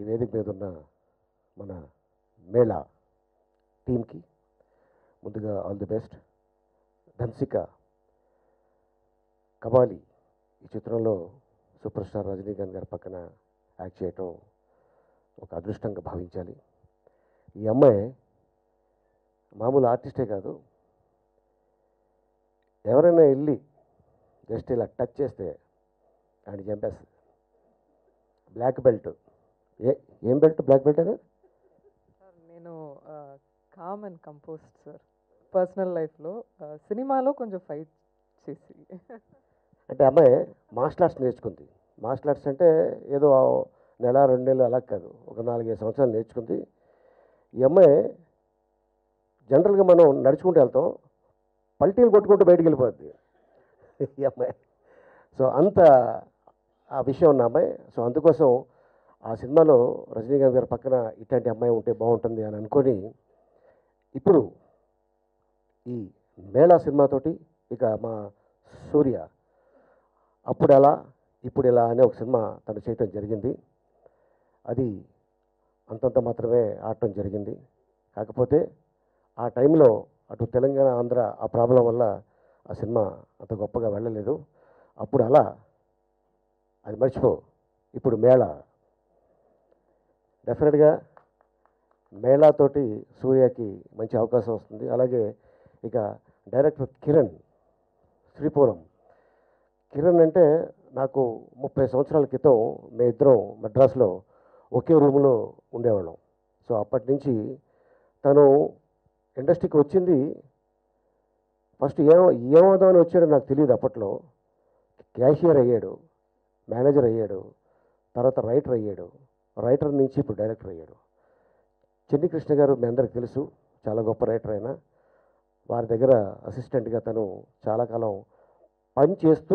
ఈ వేదిక మీద ఉన్న మన మేళా టీంకి ముందుగా all the best Dhansika Kabali ఈ చిత్రంలో సూపర్ స్టార్ రజనీకాంత్ గారి పక్కన యాక్ట్ చేయటం ఒక అదృష్టంగా భావించాలి ఈ అమ్మాయి మామూలు ఆర్టిస్టే కాదు ఎవరైనా వెళ్ళి జస్ట్ ఇలా టచ్ చేస్తే ఆయన చంపేస్తుంది బ్లాక్ బెల్ట్ ఏ ఏం బెల్ట్ బ్లాక్ బెల్ట్ అనే సార్ నేను calm and composed sir personal లైఫ్లో సినిమాలో కొంచెం ఫైట్ చేసి అంటే అమ్మాయి మార్షల్ ఆర్ట్స్ నేర్చుకుంది మార్షల్ ఆర్ట్స్ అంటే ఏదో నెల రెండు నెలలు అలా కాదు ఒక నాలుగైదు సంవత్సరాలు నేర్చుకుంది ఈ అమ్మాయి జనరల్గా మనం నడుచుకుంటూ వెళ్తాం పల్టీలు కొట్టుకుంటూ బయటికి వెళ్ళిపోద్ది ఈ అమ్మాయి సో అంత ఆ విషయం ఉన్న అమ్మాయి సో అందుకోసం ఆ సినిమాలో రజనీకాంత్ గారి పక్కన ఇట్లాంటి అమ్మాయి ఉంటే బాగుంటుంది అని అనుకొని ఇప్పుడు ఈ మేళా సినిమాతోటి ఇక మా సూర్య అప్పుడు ఎలా ఇప్పుడు ఎలా అనే ఒక సినిమా తను చేయటం జరిగింది అది అంతంత మాత్రమే ఆడటం జరిగింది కాకపోతే ఆ టైంలో అటు తెలంగాణ ఆంధ్ర ఆ ప్రాబ్లం వల్ల ఆ సినిమా అంత గొప్పగా వెళ్ళలేదు అప్పుడు అలా అది మర్చిపో ఇప్పుడు మేళా డెఫినెట్గా మేళాతోటి సూర్యకి మంచి అవకాశం వస్తుంది అలాగే ఇక డైరెక్టర్ కిరణ్ శ్రీపురం కిరణ్ అంటే నాకు ముప్పై సంవత్సరాల క్రితం మేము ఇద్దరం మద్రాసులో ఒకే రూమ్లో ఉండేవాళ్ళం సో అప్పటి నుంచి తను ఇండస్ట్రీకి వచ్చింది ఫస్ట్ ఏం ఏమవుదామని వచ్చాడో నాకు తెలియదు అప్పట్లో క్యాషియర్ అయ్యాడు మేనేజర్ అయ్యాడు తర్వాత రైటర్ అయ్యాడు రైటర్ నుంచి ఇప్పుడు డైరెక్టర్ అయ్యాడు చెన్ని కృష్ణ గారు మీ అందరికి తెలుసు చాలా గొప్ప రైటర్ అయినా వారి దగ్గర అసిస్టెంట్గా తను చాలా కాలం పని చేస్తూ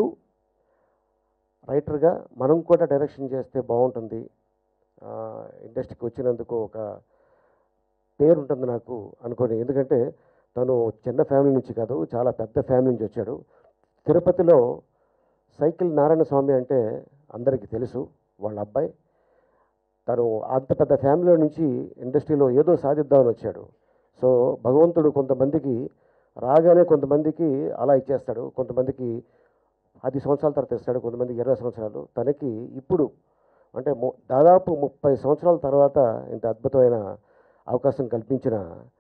రైటర్గా మనం కూడా డైరెక్షన్ చేస్తే బాగుంటుంది ఆ, ఇండస్ట్రీకి వచ్చినందుకు ఒక పేరు ఉంటుంది నాకు అనుకోని ఎందుకంటే తను చిన్న ఫ్యామిలీ నుంచి కాదు చాలా పెద్ద ఫ్యామిలీ నుంచి వచ్చాడు తిరుపతిలో సైకిల్ నారాయణ స్వామి అంటే అందరికీ తెలుసు వాళ్ళ అబ్బాయి తను అంత పెద్ద ఫ్యామిలీ నుంచి ఇండస్ట్రీలో ఏదో సాధిద్దామని వచ్చాడు సో భగవంతుడు కొంతమందికి రాగానే కొంతమందికి అలా ఇచ్చేస్తాడు కొంతమందికి పది సంవత్సరాల తర్వాత ఇస్తాడు కొంతమందికి ఇరవై సంవత్సరాలు తనకి ఇప్పుడు అంటే ము దాదాపు ముప్పై సంవత్సరాల తర్వాత ఇంత అద్భుతమైన అవకాశం కల్పించిన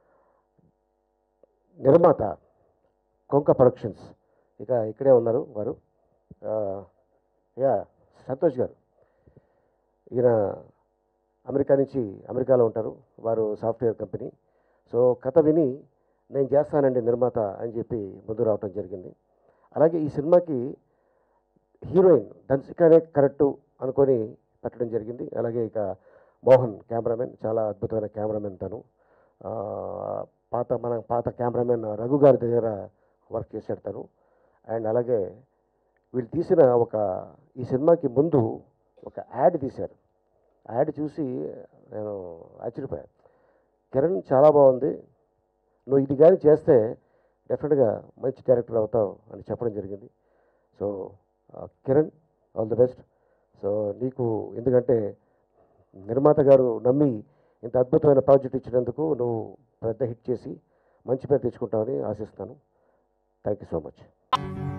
నిర్మాత కొంక ప్రొడక్షన్స్ ఇక ఇక్కడే ఉన్నారు వారు ఆ, యా సంతోష్ గారు ఈయన అమెరికా నుంచి అమెరికాలో ఉంటారు వారు సాఫ్ట్వేర్ కంపెనీ సో కథ విని నేను చేస్తానండి నిర్మాత అని చెప్పి ముందు రావటం జరిగింది అలాగే ఈ సినిమాకి హీరోయిన్ ధన్సికానే కరెక్టు అనుకొని పెట్టడం జరిగింది అలాగే ఇక మోహన్ కెమెరామెన్ చాలా అద్భుతమైన కెమెరామెన్ తను ఆ, పాత మన పాత కెమెరామెన్ రఘు గారి దగ్గర వర్క్ చేశాడు తను అండ్ అలాగే వీళ్ళు తీసిన ఒక ఈ సినిమాకి ముందు ఒక యాడ్ తీశారు ఆ యాడ్ చూసి నేను ఆశ్చర్యపోయాను కిరణ్ చాలా బాగుంది నువ్వు ఇది కానీ చేస్తే డెఫినెట్గా మంచి డైరెక్టర్ అవుతావు అని చెప్పడం జరిగింది సో ఆ, Kiran all the best so నీకు ఎందుకంటే నిర్మాత గారు నమ్మి ఇంత అద్భుతమైన ప్రాజెక్ట్ ఇచ్చినందుకు నువ్వు పెద్ద హిట్ చేసి మంచి పేరు తెచ్చుకుంటావని ఆశిస్తాను థ్యాంక్ యూ సో మచ్